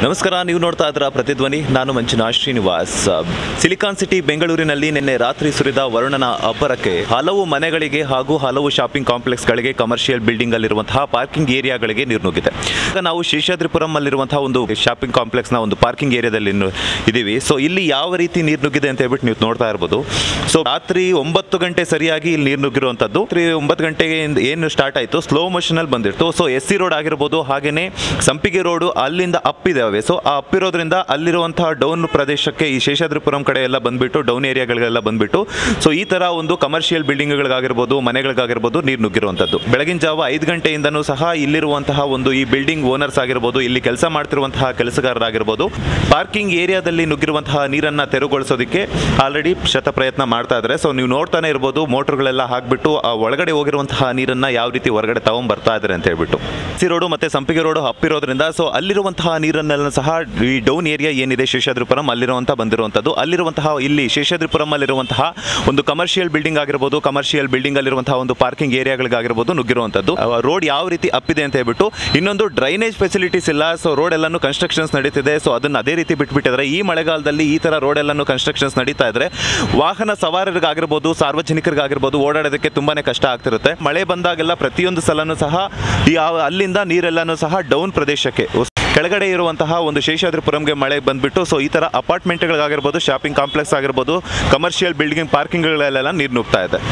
ನಮಸ್ಕಾರ ನೀವು ನೋಡ್ತಾ ಇದ್ರ ಪ್ರತಿಧ್ವನಿ ನಾನು ಮಂಜುನಾಥ್ ಶ್ರೀನಿವಾಸ್ ಸಿಲಿಕಾನ್ ಸಿಟಿ ಬೆಂಗಳೂರಿನಲ್ಲಿ ನಿನ್ನೆ ರಾತ್ರಿ ಸುರಿದ ವರುಣನ ಅಬ್ಬರಕ್ಕೆ ಹಲವು ಮನೆಗಳಿಗೆ ಹಾಗೂ ಹಲವು ಶಾಪಿಂಗ್ ಕಾಂಪ್ಲೆಕ್ಸ್ಗಳಿಗೆ ಕಮರ್ಷಿಯಲ್ ಬಿಲ್ಡಿಂಗ್ ಅಲ್ಲಿರುವಂತಹ ಪಾರ್ಕಿಂಗ್ ಏರಿಯಾಗಳಿಗೆ ನೀರು ನುಗ್ಗಿದೆ ಈಗ ನಾವು ಶೇಷಾದ್ರಿಪುರಂ ಅಲ್ಲಿರುವಂತಹ ಒಂದು ಶಾಪಿಂಗ್ ಕಾಂಪ್ಲೆಕ್ಸ್ನ ಒಂದು ಪಾರ್ಕಿಂಗ್ ಏರಿಯಾದಲ್ಲಿ ಇನ್ನು ಇದೀವಿ ಸೊ ಇಲ್ಲಿ ಯಾವ ರೀತಿ ನೀರು ನುಗ್ಗಿದೆ ಅಂತ ಹೇಳ್ಬಿಟ್ಟು ನೀವು ನೋಡ್ತಾ ಇರ್ಬೋದು ಸೊ ರಾತ್ರಿ ಒಂಬತ್ತು ಗಂಟೆ ಸರಿಯಾಗಿ ಇಲ್ಲಿ ನೀರು ನುಗ್ಗಿರುವಂಥದ್ದು ರಾತ್ರಿ ಒಂಬತ್ತು ಗಂಟೆಗೆ ಇಂದ ಏನು ಸ್ಟಾರ್ಟ್ ಆಯಿತು ಸ್ಲೋ ಮೋಷನಲ್ಲಿ ಬಂದಿತ್ತು ಸೊ ಎಸ್ ಸಿ ರೋಡ್ ಆಗಿರ್ಬೋದು ಹಾಗೆಯೇ ಸಂಪಿಗೆ ರೋಡು ಅಲ್ಲಿಂದ ಅಪ್ ಇದಾವೆ ಸೊ ಆ ಅಪ್ ಇರೋದ್ರಿಂದ ಅಲ್ಲಿರುವಂತಹ ಡೌನ್ ಪ್ರದೇಶಕ್ಕೆ ಈ ಶೇಷಾದ್ರಿಪುರಂ ಕಡೆ ಎಲ್ಲ ಬಂದ್ಬಿಟ್ಟು ಡೌನ್ ಏರಿಯಾಗಳಿಗೆಲ್ಲ ಬಂದ್ಬಿಟ್ಟು ಸೊ ಈ ತರ ಒಂದು ಕಮರ್ಷಿಯಲ್ ಬಿಲ್ಡಿಂಗ್ಗಳಿಗಾಗಿರ್ಬೋದು ಮನೆಗಳಿಗಾಗಿರ್ಬೋದು ನೀರು ನುಗ್ಗಿರುವಂಥದ್ದು ಬೆಳಗಿನ ಜಾವ ಐದು ಗಂಟೆಯಿಂದನೂ ಸಹ ಇಲ್ಲಿರುವಂತಹ ಒಂದು ಈ ಬಿಲ್ಡಿಂಗ್ ಓನರ್ಸ್ ಆಗಿರ್ಬೋದು ಇಲ್ಲಿ ಕೆಲಸ ಮಾಡ್ತಿರುವಂತಹ ಕೆಲಸಗಾರರಾಗಿರ್ಬೋದು ಪಾರ್ಕಿಂಗ್ ಏರಿಯಾದಲ್ಲಿ ನುಗ್ಗಿರುವಂತಹ ನೀರನ್ನ ತೆರವುಗೊಳಿಸೋದಕ್ಕೆ ಆಲ್ರೆಡಿ ಶತ ಪ್ರಯತ್ನ ಮಾಡ್ತಾ ಇದ್ದಾರೆ ಸೊ ನೀವು ನೋಡ್ತಾನೆ ಇರ್ಬೋದು ಮೋಟರ್ಗಳೆಲ್ಲ ಹಾಕ್ಬಿಟ್ಟು ಆ ಒಳಗಡೆ ಹೋಗಿರುವಂತಹ ನೀರನ್ನ ಯಾವ ರೀತಿ ಹೊರಗಡೆ ತಗೊಂಡ್ ಬರ್ತಾ ಇದ್ದಾರೆ ಅಂತ ಹೇಳ್ಬಿಟ್ಟು ಸಿ ರೋಡು ಮತ್ತೆ ಸಂಪಿಗೆ ರೋಡು ಹಪ್ಪಿರೋದ್ರಿಂದ ಸೊ ಅಲ್ಲಿರುವಂತಹ ನೀರನ್ನೆಲ್ಲ ಸಹ ಈ ಡೌನ್ ಏರಿಯಾ ಏನಿದೆ ಶೇಷಾದ್ರಿಪುರಂ ಅಲ್ಲಿರುವಂತಹ ಬಂದಿರುವಂಥದ್ದು ಅಲ್ಲಿರುವಂತಹ ಇಲ್ಲಿ ಶೇಷಾದ್ರಿಪುರಂ ಅಲ್ಲಿರುವಂತಹ ಒಂದು ಕಮರ್ಷಿಯಲ್ ಬಿಲ್ಡಿಂಗ್ ಆಗಿರ್ಬೋದು ಕಮರ್ಷಿಯಲ್ ಬಿಲ್ಡಿಂಗ್ ಅಲ್ಲಿರುವಂತಹ ಒಂದು ಪಾರ್ಕಿಂಗ್ ಏರಿಯಾಗಳಿಗಾಗಿರ್ಬೋದು ನುಗ್ಗಿರುವಂಥದ್ದು ರೋಡ್ ಯಾವ ರೀತಿ ಅಪ್ಪಿದೆ ಅಂತ ಹೇಳ್ಬಿಟ್ಟು ಇನ್ನೊಂದು ಡ್ರೈನೇಜ್ ಫೆಸಿಲಿಟೀಸ್ ಇಲ್ಲ ಸೊ ರೋಡ್ ಎಲ್ಲಾನು ಕನ್ಸ್ಟ್ರಕ್ಷನ್ಸ್ ನಡೀತಿದೆ ಸೊ ಅದನ್ನ ಅದೇ ರೀತಿ ಬಿಟ್ಬಿಟ್ಟಿದ್ದಾರೆ ಈ ಮಳೆಗಾಲದಲ್ಲಿ ಈ ತರ ರೋಡ್ ಎಲ್ಲಾನು ಕನ್ಸ್ಟ್ರಕ್ಷನ್ಸ್ ನಡೀತಾ ಇದ್ರೆ ವಾಹನ ಸವಾರರಿಗಾಗಿರ್ಬೋದು ಸಾರ್ವಜನಿಕರಿಗಾಗಿರ್ಬೋದು ಓಡಾಡೋದಕ್ಕೆ ತುಂಬಾನೇ ಕಷ್ಟ ಆಗ್ತಿರುತ್ತೆ ಮಳೆ ಬಂದಾಗೆಲ್ಲ ಪ್ರತಿಯೊಂದು ಸಲನೂ ಸಹ ಈ ಆ- ಅಲ್ಲಿಂದ ನೀರೆಲ್ಲಾನು ಸಹ ಡೌನ್ ಪ್ರದೇಶಕ್ಕೆ ಕೆಳಗಡೆ ಇರುವಂತಹ ಒಂದು ಶೇಷಾದ್ರಿಪುರಂಗೆ ಮಳೆ ಬಂದ್ಬಿಟ್ಟು ಸೊ ಈ ತರ ಅಪಾರ್ಟ್ಮೆಂಟ್ಗಳಿಗಾಗಿರ್ಬೋದು ಶಾಪಿಂಗ್ ಕಾಂಪ್ಲೆಕ್ಸ್ ಆಗಿರ್ಬೋದು ಕಮರ್ಷಿಯಲ್ ಬಿಲ್ಡಿಂಗ್ ಪಾರ್ಕಿಂಗ್ಗಳಲ್ಲೆಲ್ಲ ನೀರು ನುಗ್ತಾ ಇದೆ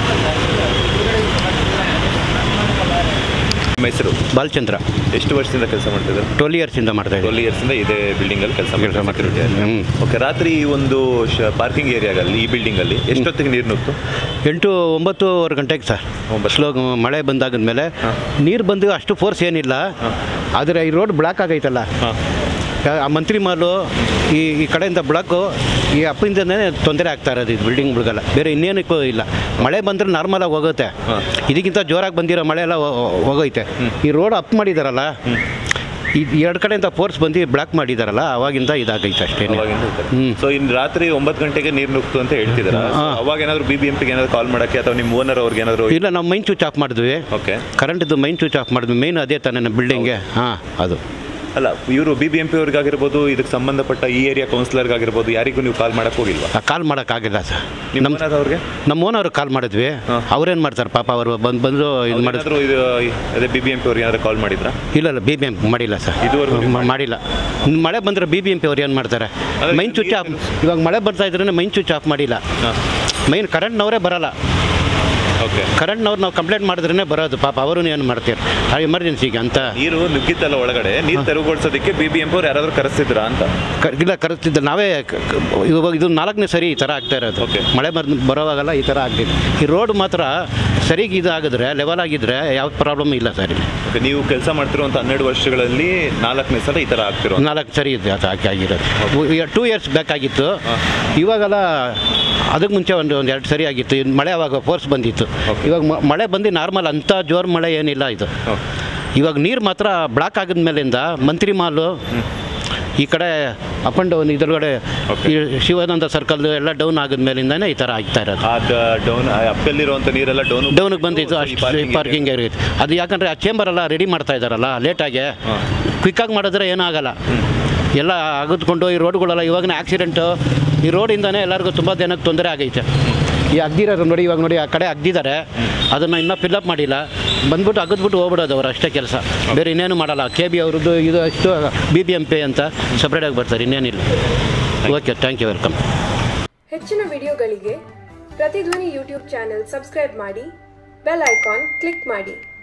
ನಿಮ್ಮ ಹೆಸರು ಬಾಲಚಂದ್ರ ಎಷ್ಟು ವರ್ಷದಿಂದ ಕೆಲಸ ಮಾಡ್ತಿದ್ದಾರೆ ಟ್ವೆಲ್ ಇಯರ್ಸಿಂದ ಮಾಡ್ತಾ ಇದ್ದೀವಿ ಟ್ವೆಲ್ ಇಯರ್ಸ್ ಇಂದ ಇದೇ ಬಿಲ್ಡಿಂಗ್ ಅಲ್ಲಿ ಕೆಲಸ ಕೆಲ್ಸ ಮಾಡ್ತಿರೋದು. ಹ್ಮ್. ಓಕೆ ರಾತ್ರಿ ಈ ಒಂದು ಪಾರ್ಕಿಂಗ್ ಏರಿಯಾಗಲ್ಲಿ ಈ ಬಿಲ್ಡಿಂಗ್ ಅಲ್ಲಿ ಎಷ್ಟೊತ್ತಿಗೆ ನೀರು ನುಗ್ತು ಎಂಟು ಒಂಬತ್ತುವರೆ ಗಂಟೆಗೆ ಸರ್ ಒಂಬತ್ತು. ಸ್ಲೋ ಮಳೆ ಬಂದಾಗಿದ್ಮೇಲೆ ನೀರು ಬಂದು ಅಷ್ಟು ಫೋರ್ಸ್ ಏನಿಲ್ಲ ಆದರೆ ಈ ರೋಡ್ ಬ್ಲಾಕ್ ಆಗೈತಲ್ಲ ಆ ಮಂತ್ರಿ ಮಾಲು ಈ ಈ ಕಡೆಯಿಂದ ಬ್ಲಾಕು ಈ ಅಪ್ಪಿಂದನೇ ತೊಂದರೆ ಆಗ್ತಾ ಇರೋದು ಇದು ಬಿಲ್ಡಿಂಗ್ಗಳಿಗೆಲ್ಲ ಬೇರೆ ಇನ್ನೇನಕ್ಕೂ ಇಲ್ಲ ಮಳೆ ಬಂದರೆ ನಾರ್ಮಲಾಗಿ ಹೋಗುತ್ತೆ ಇದಕ್ಕಿಂತ ಜೋರಾಗಿ ಬಂದಿರೋ ಮಳೆ ಎಲ್ಲ ಹೋ- ಹೋಗೈತೆ ಈ ರೋಡ್ ಅಪ್ ಮಾಡಿದಾರಲ್ಲ ಈ ಎರಡು ಕಡೆಯಿಂದ ಫೋರ್ಸ್ ಬಂದು ಬ್ಲಾಕ್ ಮಾಡಿದಾರಲ್ಲ ಅವಾಗಿಂದ ಇದಾಗೈತೆ ಅಷ್ಟೇ ಹ್ಮ್. ಸೊ ಇನ್ನು ರಾತ್ರಿ ಒಂಬತ್ತು ಗಂಟೆಗೆ ನೀರು ನುಗ್ತು ಅಂತ ಹೇಳ್ತಿದಾರ ಹಾ. ಅವಾಗ ಏನಾದ್ರು ಬಿ ಬಿ ಎಂ ಪಿಗೆ ಏನಾದ್ರು ಕಾಲ್ ಮಾಡಕ್ಕೆ ಅಥವಾ ನಿಮ್ಮ ಓನರ್ ಅವ್ರಿಗೆ ಏನಾದ್ರು ಇಲ್ಲ ನಾವು ಮೈನ್ ಸ್ವಿಚ್ ಆಫ್ ಮಾಡಿದ್ವಿ ಓಕೆ ಕರೆಂಟ್ದು ಮೈನ್ ಸ್ವಿಚ್ ಆಫ್ ಮಾಡಿದ್ವಿ ಮೇನ್ ಅದೇ ತಾನೇ ಬಿಲ್ಡಿಂಗ್ಗೆ ಹಾಂ ಅದು ಅಲ್ಲ ಇವರು ಬಿ ಬಿ ಎಂ ಪಿ ಅವ್ರಿಗಾಗಿರ್ಬೋದು ಇದಕ್ಕೆ ಸಂಬಂಧಪಟ್ಟ ಈ ಏರಿಯಾ ಕೌನ್ಸಿಲರ್ಗಾಗಿರ್ಬೋದು ಯಾರಿಗೂ ನೀವು ಕಾಲ್ ಮಾಡಕ್ ಹೋಗಿಲ್ವಾ ಕಾಲ್ ಮಾಡೋಕ್ಕಾಗಿಲ್ಲ ಸರ್ ನಿಮ್ಮ ನಮ್ಮ ಓನರ್ ಅವ್ರಿಗೆ ನಮ್ಮ ಓನರ್ ಕಾಲ್ ಮಾಡಿದ್ವಿ ಅವ್ರೇನು ಮಾಡ್ತಾರೆ ಪಾಪ ಅವರು ಬಂದು ಬಂದು ಇದು ಮಾಡಿದ್ರು ಏನಾದ್ರು ಇದು ಅದೇ ಬಿ ಬಿ ಎಂ ಪಿ ಅವ್ರಿಗೆ ಏನಾದ್ರು ಕಾಲ್ ಮಾಡಿದ್ರಾ ಇಲ್ಲ ಇಲ್ಲ ಬಿ ಬಿ ಎಂ ಮಾಡಿಲ್ಲ ಸರ್ ಇದುವರೆಗೂ ನೀವು ಮ- ಮಾಡಿಲ್ಲ ಮಳೆ ಬಂದರೆ ಬಿ ಬಿ ಎಂ ಪಿ ಅವ್ರು ಏನು ಮಾಡ್ತಾರೆ ಅದೇ ಮೈನ್ ಸ್ವಿಚ್ ಆಫ್ ಇವಾಗ ಮಳೆ ಬರ್ತಾ ಇದ್ರೆ ಮೈನ್ ಸ್ವಿಚ್ ಆಫ್ ಮಾಡಿಲ್ಲ ಮೈನ್ ಕರೆಂಟ್ನವರೇ ಬರಲ್ಲ ಓಕೆ ಕರೆಂಟ್ನವ್ರು ನಾವು ಕಂಪ್ಲೇಂಟ್ ಮಾಡಿದ್ರೇ ಬರೋದು ಪಾಪ ಅವರು ಏನು ಮಾಡ್ತಾರೆ ಆ ಎಮರ್ಜೆನ್ಸಿಗೆ ಅಂತ ನೀರು ನುಗ್ಗಿತ್ತಲ್ಲ ಒಳಗಡೆ ನೀರು ತೆರವುಗೊಳಿಸೋದಕ್ಕೆ ಬಿ ಬಿ ಎಂ ಪಿ ಅವ್ರು ಯಾರಾದ್ರೂ ಕರೆಸಿದ್ರಾ ಅಂತ ಕ- ಇಲ್ಲ ಕರೆಸ್ತಿದ್ದ ನಾವೇ ಕ- ಕ- ಇವಾಗ ಇದು ನಾಲ್ಕನೇ ಸರಿ ಈ ಥರ ಆಗ್ತಾ ಇರೋದು Okay. ಮಳೆ ಬರ್ ಬರೋವಾಗೆಲ್ಲ ಈ ಥರ ಆಗ್ತಿದೆ ಈ ರೋಡ್ ಮಾತ್ರ ಸರಿಗೆ ಇದು ಆಗಿದ್ರೆ ಲೆವೆಲ್ ಆಗಿದ್ರೆ ಯಾವ ಪ್ರಾಬ್ಲಮ್ ಇಲ್ಲ ಸರ್ ಇಲ್ಲಿ Okay, ನೀವು ಕೆಲಸ ಮಾಡ್ತಿರುವಂತ ಹನ್ನೆರಡು ವರ್ಷಗಳಲ್ಲಿ ನಾಲ್ಕನೇ ಸಲ ಈ ತರ ಆಗ್ತಿರೋ ನಾಲ್ಕು ಸರಿ ಇದೆ ಅದು ಹಾಕಿ ಆಗಿರೋದು ಟೂ ಇಯರ್ಸ್ ಬ್ಯಾಕ್ ಆಗಿತ್ತು ಇವಾಗೆಲ್ಲ ಅದಕ್ಕೆ ಮುಂಚೆ ಒಂದು ಒಂದು ಎರಡು ಸರಿ ಆಗಿತ್ತು ಇನ್ನು ಮಳೆ ಅವಾಗ ಫೋರ್ಸ್ ಬಂದಿತ್ತು Okay. ಇವಾಗ ಮ- ಮಳೆ ಬಂದು ನಾರ್ಮಲ್ ಅಂಥ ಜೋರು ಮಳೆ ಏನಿಲ್ಲ ಇದು ಇವಾಗ ನೀರು ಮಾತ್ರ ಬ್ಲಾಕ್ ಆಗಿದ ಮೇಲಿಂದ ಮಂತ್ರಿ ಮಾಲು ಈ ಕಡೆ ಅಪ್ ಆ್ಯಂಡ್ ಡೌನ್ ಇದ್ರಗಡೆ Okay. ಈ ಶಿವಾನಂದ ಸರ್ಕಲ್ ಎಲ್ಲ ಡೌನ್ ಆಗಿದ ಮೇಲಿಂದನೇ ಈ ಥರ ಆಗ್ತಾ ಇರೋದು ಆ ಡೌನ್ ಅಪ್ಪಲ್ಲಿರುವಂತ ನೀರೆಲ್ಲ ಡೌನ್ ಡೌನಿಗೆ ಬಂದಿತ್ತು ಅಷ್ಟು ಪಾರ್ಕಿಂಗ್ ಇರುತ್ತೆ ಅದು ಯಾಕಂದರೆ ಆ ಚೇಂಬರ್ ಎಲ್ಲ ರೆಡಿ ಮಾಡ್ತಾ ಇದ್ದಾರಲ್ಲ ಲೇಟಾಗಿ ಕ್ವಿಕ್ಕಾಗಿ ಮಾಡಿದ್ರೆ ಏನಾಗಲ್ಲ ಎಲ್ಲ ಅಗದ್ಕೊಂಡು ಈ ರೋಡ್ಗಳೆಲ್ಲ ಇವಾಗಿನ ಆಕ್ಸಿಡೆಂಟು ಈ ರೋಡಿಂದನೇ ಎಲ್ಲರಿಗೂ ತುಂಬ ಜನಕ್ಕೆ ತೊಂದರೆ ಆಗೈತೆ ಈ ಅಗ್ದಿರೋದು ನೋಡಿ ಇವಾಗ ನೋಡಿ ಆ ಕಡೆ ಅಗ್ದಿದ್ದಾರೆ ಅದನ್ನು ಇನ್ನೂ ಫಿಲ್ಲಪ್ ಮಾಡಿಲ್ಲ ಬಂದ್ಬಿಟ್ಟು ಅಗದ್ಬಿಟ್ಟು ಹೋಗ್ಬಿಡೋದು ಅವ್ರು ಅಷ್ಟೇ ಕೆಲಸ ಬೇರೆ ಇನ್ನೇನು ಮಾಡಲ್ಲ ಕೆ ಬಿ ಅವ್ರದ್ದು ಇದು ಅಷ್ಟು ಬಿ ಬಿ ಎಮ್ ಪಿ ಅಂತ ಸಪ್ರೇಟಾಗಿ ಬರ್ತಾರೆ ಇನ್ನೇನಿಲ್ಲ ಓಕೆ ಥ್ಯಾಂಕ್ ಯು ವೆಲ್ಕಮ್ ಹೆಚ್ಚಿನ ವಿಡಿಯೋಗಳಿಗೆ ಪ್ರತಿಧ್ವನಿ ಯೂಟ್ಯೂಬ್ ಚಾನೆಲ್ ಸಬ್ಸ್ಕ್ರೈಬ್ ಮಾಡಿ ಬೆಲ್ ಐಕಾನ್ ಕ್ಲಿಕ್ ಮಾಡಿ